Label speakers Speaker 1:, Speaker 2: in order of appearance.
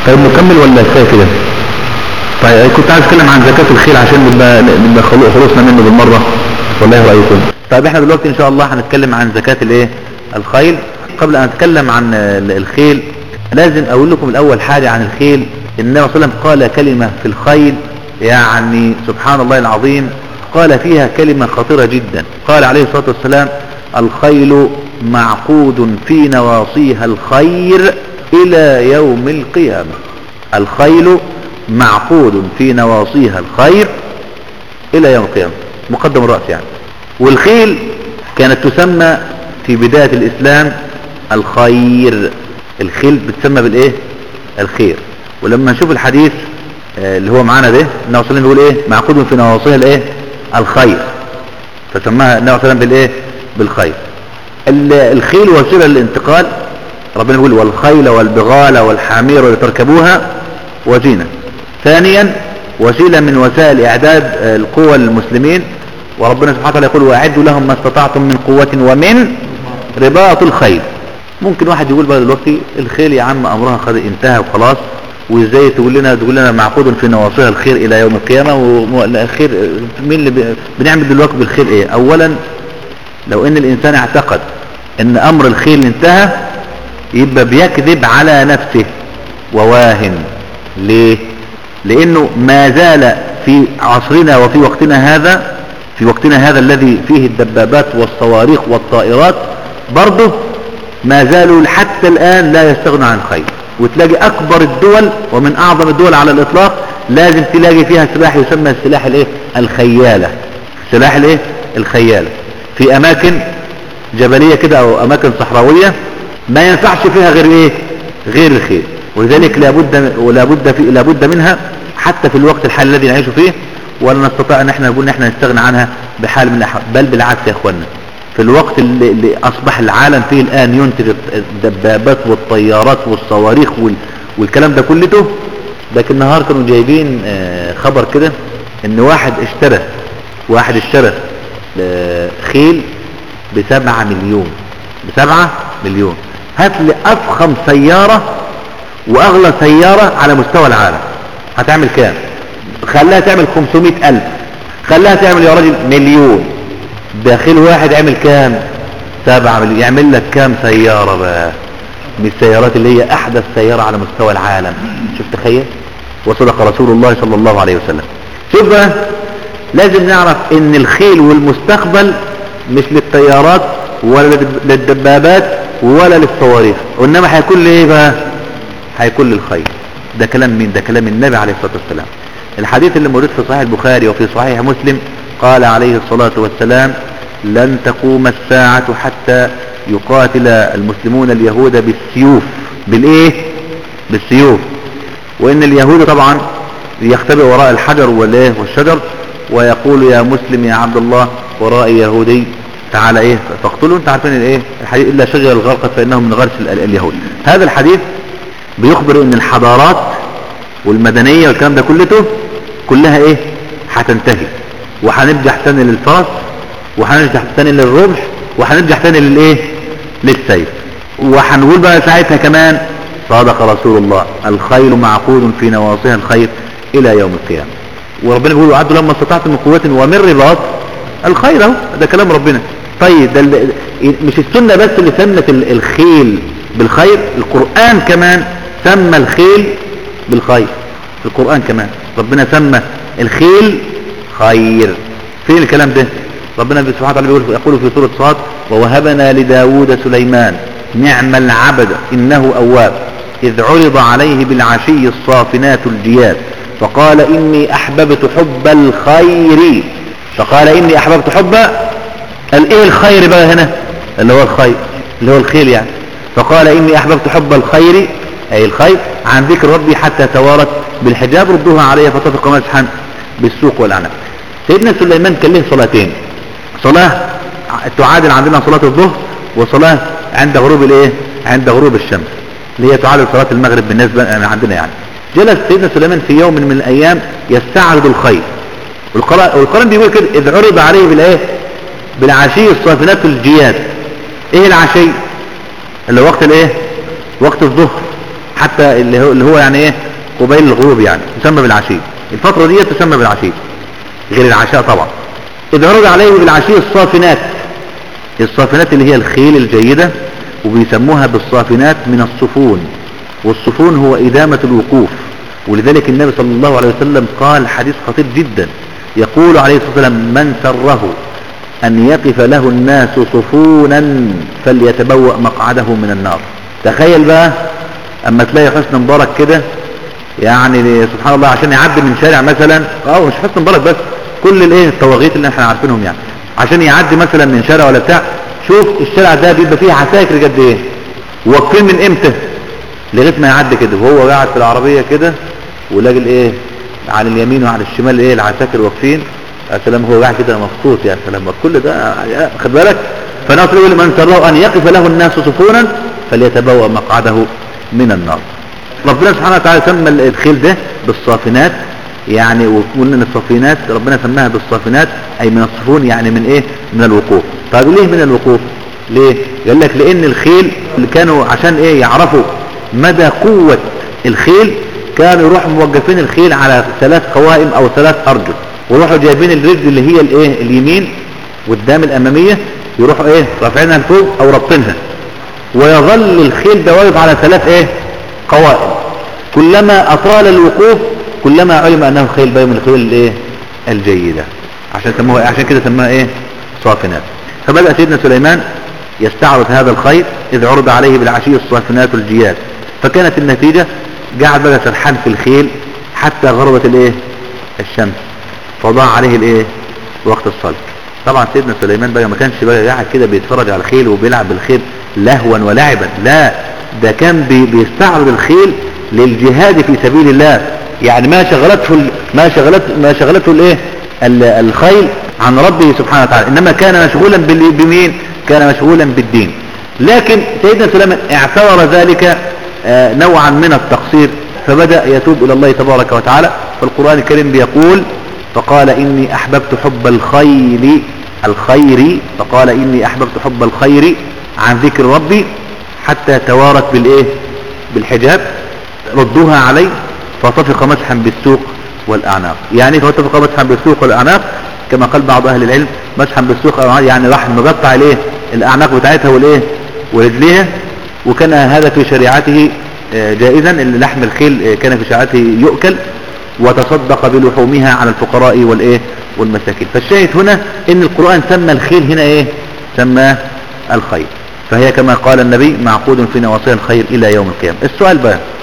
Speaker 1: طيب نكمل ولا كفايه كده طيب كنت عايز اتكلم عن زكاة الخيل عشان نبقى نبقى خلو- خلصنا منه بالمرة ولا ايه رأيكم طيب احنا دلوقتي ان شاء الله هنتكلم عن زكاة الايه الخيل قبل ان اتكلم عن ال- الخيل لازم اقول لكم الاول حاجة عن الخيل النبي صلى الله عليه وسلم قال كلمة في الخيل يعني سبحان الله العظيم قال فيها كلمة خطيرة جدا قال عليه الصلاة والسلام الخيل معقود في نواصيها الخير الى يوم القيامة الخيل معقود في نواصيها الخير الى يوم القيامة مقدم الرأس يعني والخيل كانت تسمى في بداية الاسلام الخير الخيل بتسمى بالايه الخير ولما نشوف الحديث آه، اللي هو معانا ده النبي صلى الله عليه وسلم بيقول ايه معقود في نواصيها الايه الخير فسماها النبي صلى الله عليه وسلم بالايه بالخير ال- الخيل وسيله للانتقال ربنا يقول والخيل والبغال والحمير لتركبوها وزينة ثانيا وسيلة من وسائل اعداد آه، القوى المسلمين وربنا سبحانه وتعالى يقول واعدوا لهم ما استطعتم من قوة ومن رباط الخيل ممكن واحد يقول بقى دلوقتي الخيل يا عم امرها قد انتهى وخلاص وازاي تقول لنا تقول لنا معقود في نواصيها الخير الى يوم القيامة والخير مين اللي بي- بنعمل دلوقتي بالخير ايه اولا لو ان الانسان اعتقد ان امر الخيل انتهى يبقى بيكذب على نفسه وواهن ليه لانه ما زال في عصرنا وفي وقتنا هذا في وقتنا هذا الذي فيه الدبابات والصواريخ والطائرات برضه ما زالوا حتى الان لا يستغنوا عن الخيل وتلاقي اكبر الدول ومن اعظم الدول على الاطلاق لازم تلاقي فيها سلاح يسمى السلاح الايه الخيالة سلاح الايه الخيالة في اماكن جبلية كده او اماكن صحراوية ما ينفعش فيها غير ايه غير الخيل ولذلك لابد ولابد في لابد منها حتى في الوقت الحالي الذي نعيش فيه ولا نستطيع ان احنا نقول ان احنا نستغنى عنها بحال من الاحوال بل بالعكس يا اخوانا في الوقت اللي, اللي اصبح العالم فيه الان ينتج الدبابات والطيارات والصواريخ وال والكلام ده كلته لكن النهار كانوا جايبين آه، خبر كده ان واحد اشترى واحد اشترى آه، خيل بسبعة مليون بسبعة مليون هات لي افخم سيارة واغلى سيارة على مستوى العالم هتعمل كام خلاها تعمل 500 الف خلاها تعمل يا راجل مليون داخل واحد عمل كام سبعة مليون يعمل لك كام سيارة بقى من السيارات اللي هي احدث سيارة على مستوى العالم شوف تخيل وصدق رسول الله صلى الله عليه وسلم شوف بقى لازم نعرف ان الخيل والمستقبل مش للطيارات ولا للدبابات ولا للصواريخ وانما هيكون لايه بقى هيكون للخير ده كلام مين ده كلام النبي عليه الصلاة والسلام الحديث اللي موجود في صحيح البخاري وفي صحيح مسلم قال عليه الصلاة والسلام لن تقوم الساعة حتى يقاتل المسلمون اليهود بالسيوف بالايه بالسيوف وان اليهود طبعا يختبئ وراء الحجر والايه والشجر ويقول يا مسلم يا عبد الله وراء يهودي تعالى ايه فاقتلوا انت عارفين الايه الحديث الا شجر الغرقد فانه من غرس ال- ال- اليهود هذا الحديث بيخبر ان الحضارات والمدنية والكلام ده كلته كلها ايه هتنتهي وهنرجع تاني للفرس وهنرجع تاني للرمح وهنرجع تاني للايه للسيف وهنقول بقى ساعتها كمان صادق رسول الله الخيل معقود في نواصيها الخير الى يوم القيامة وربنا بيقول وعدوا لما استطعتم من قوة ومن رباط الخير اهو ده كلام ربنا طيب ده ال- مش السنة بس اللي سمت ال- الخيل بالخير القرآن كمان سمى الخيل بالخير القرآن كمان ربنا سمى الخيل خير فين الكلام ده ربنا سبحانه وتعالى بيقول يقول في سورة صاد ووهبنا لداود سليمان نعم العبد إنه أواب إذ عرض عليه بالعشي الصافنات الجياد فقال إني أحببت حب الخير فقال إني أحببت حب قال إيه الخير بقى هنا اللي هو الخير اللي هو الخيل يعني فقال إني أحببت حب الخير أي الخير عن ذكر ربي حتى توارت بالحجاب ردوها علي فطفق مسحا بالسوق والأعناق سيدنا سليمان كان له صلاتين صلاة تعادل عندنا صلاة الظهر وصلاة عند غروب الايه عند غروب الشمس اللي هي تعادل صلاة المغرب بالنسبة عندنا يعني جلس سيدنا سليمان في يوم من الايام يستعرض الخير والقرآن, والقرآن بيقول كده اذ عرض عليه بالايه بالعشي الصافنات الجياد ايه العشي اللي هو وقت الايه وقت الظهر حتى اللي هو, اللي هو يعني ايه قبيل الغروب يعني تسمى بالعشي الفترة دي تسمى بالعشي غير العشاء طبعا إذا عرض عليه بالعشي الصافنات الصافنات اللي هي الخيل الجيدة وبيسموها بالصافنات من الصفون والصفون هو إدامة الوقوف ولذلك النبي صلى الله عليه وسلم قال حديث خطير جدا يقول عليه الصلاة والسلام من سره أن يقف له الناس صفونا فليتبوأ مقعده من النار تخيل بقى أما تلاقي حسن مبارك كده يعني سبحان الله عشان يعدي من شارع مثلا اه مش حسن مبارك بس كل الايه الطواغيت اللي احنا عارفينهم يعني عشان يعدي مثلا من شارع ولا بتاع شوف الشارع ده بيبقى فيه عساكر قد ايه واقفين من امتى لغايه ما يعدي كده وهو قاعد في العربيه كده ولاقي الايه على اليمين وعلى الشمال ايه العساكر واقفين يا سلام هو قاعد كده مبسوط يا سلام كل ده خد بالك فناصر يقول من سره ان يقف له الناس صفونا فليتبوأ مقعده من النار ربنا سبحانه وتعالى سمى الخيل ده بالصافنات يعني وقلنا ان الصافنات ربنا سماها بالصافنات اي من الصفون يعني من ايه من الوقوف طيب ليه من الوقوف ليه قال لك لان الخيل اللي كانوا عشان ايه يعرفوا مدى قوة الخيل كانوا يروحوا موقفين الخيل على ثلاث قوائم او ثلاث ارجل ويروحوا جايبين الرجل اللي هي الايه اليمين قدام الامامية يروحوا ايه رافعينها لفوق او رابطينها ويظل الخيل ده واقف على ثلاث ايه قوائم كلما اطال الوقوف كلما علم انه خيل باي من الخيول الايه الجيدة عشان سموها عشان كده سموها ايه صافنات فبدأ سيدنا سليمان يستعرض هذا الخير اذ عرض عليه بالعشي الصافنات الجياد فكانت النتيجة قاعد بقى سرحان في الخيل حتى غربت الايه الشمس فضاع عليه الايه وقت الصلاة طبعا سيدنا سليمان بقى ما كانش بقى قاعد كده بيتفرج على الخيل وبيلعب بالخيل لهوا ولعبا لا ده كان بي بيستعرض الخيل للجهاد في سبيل الله يعني ما شغلته ما شغلت ما شغلته الايه الخيل عن ربه سبحانه وتعالى انما كان مشغولا بمين كان مشغولا بالدين لكن سيدنا سليمان اعتبر ذلك نوعا من التقصير فبدأ يتوب الى الله تبارك وتعالى فالقرآن الكريم بيقول فقال اني احببت حب الخير الخير فقال اني احببت حب الخير عن ذكر ربي حتى توارت بالايه بالحجاب ردوها علي فطفق مسحا بالسوق والاعناق يعني فطفق مسحا بالسوق والاعناق كما قال بعض اهل العلم مسحا بالسوق يعني راح مقطع الايه الاعناق بتاعتها والايه ورجليها وكان هذا في شريعته جائزا ان لحم الخيل كان في شريعته يؤكل وتصدق بلحومها على الفقراء والايه والمساكين فالشاهد هنا ان القرآن سمى الخيل هنا ايه سماه الخير فهي كما قال النبي معقود في نواصي الخير الى يوم القيامة السؤال بقى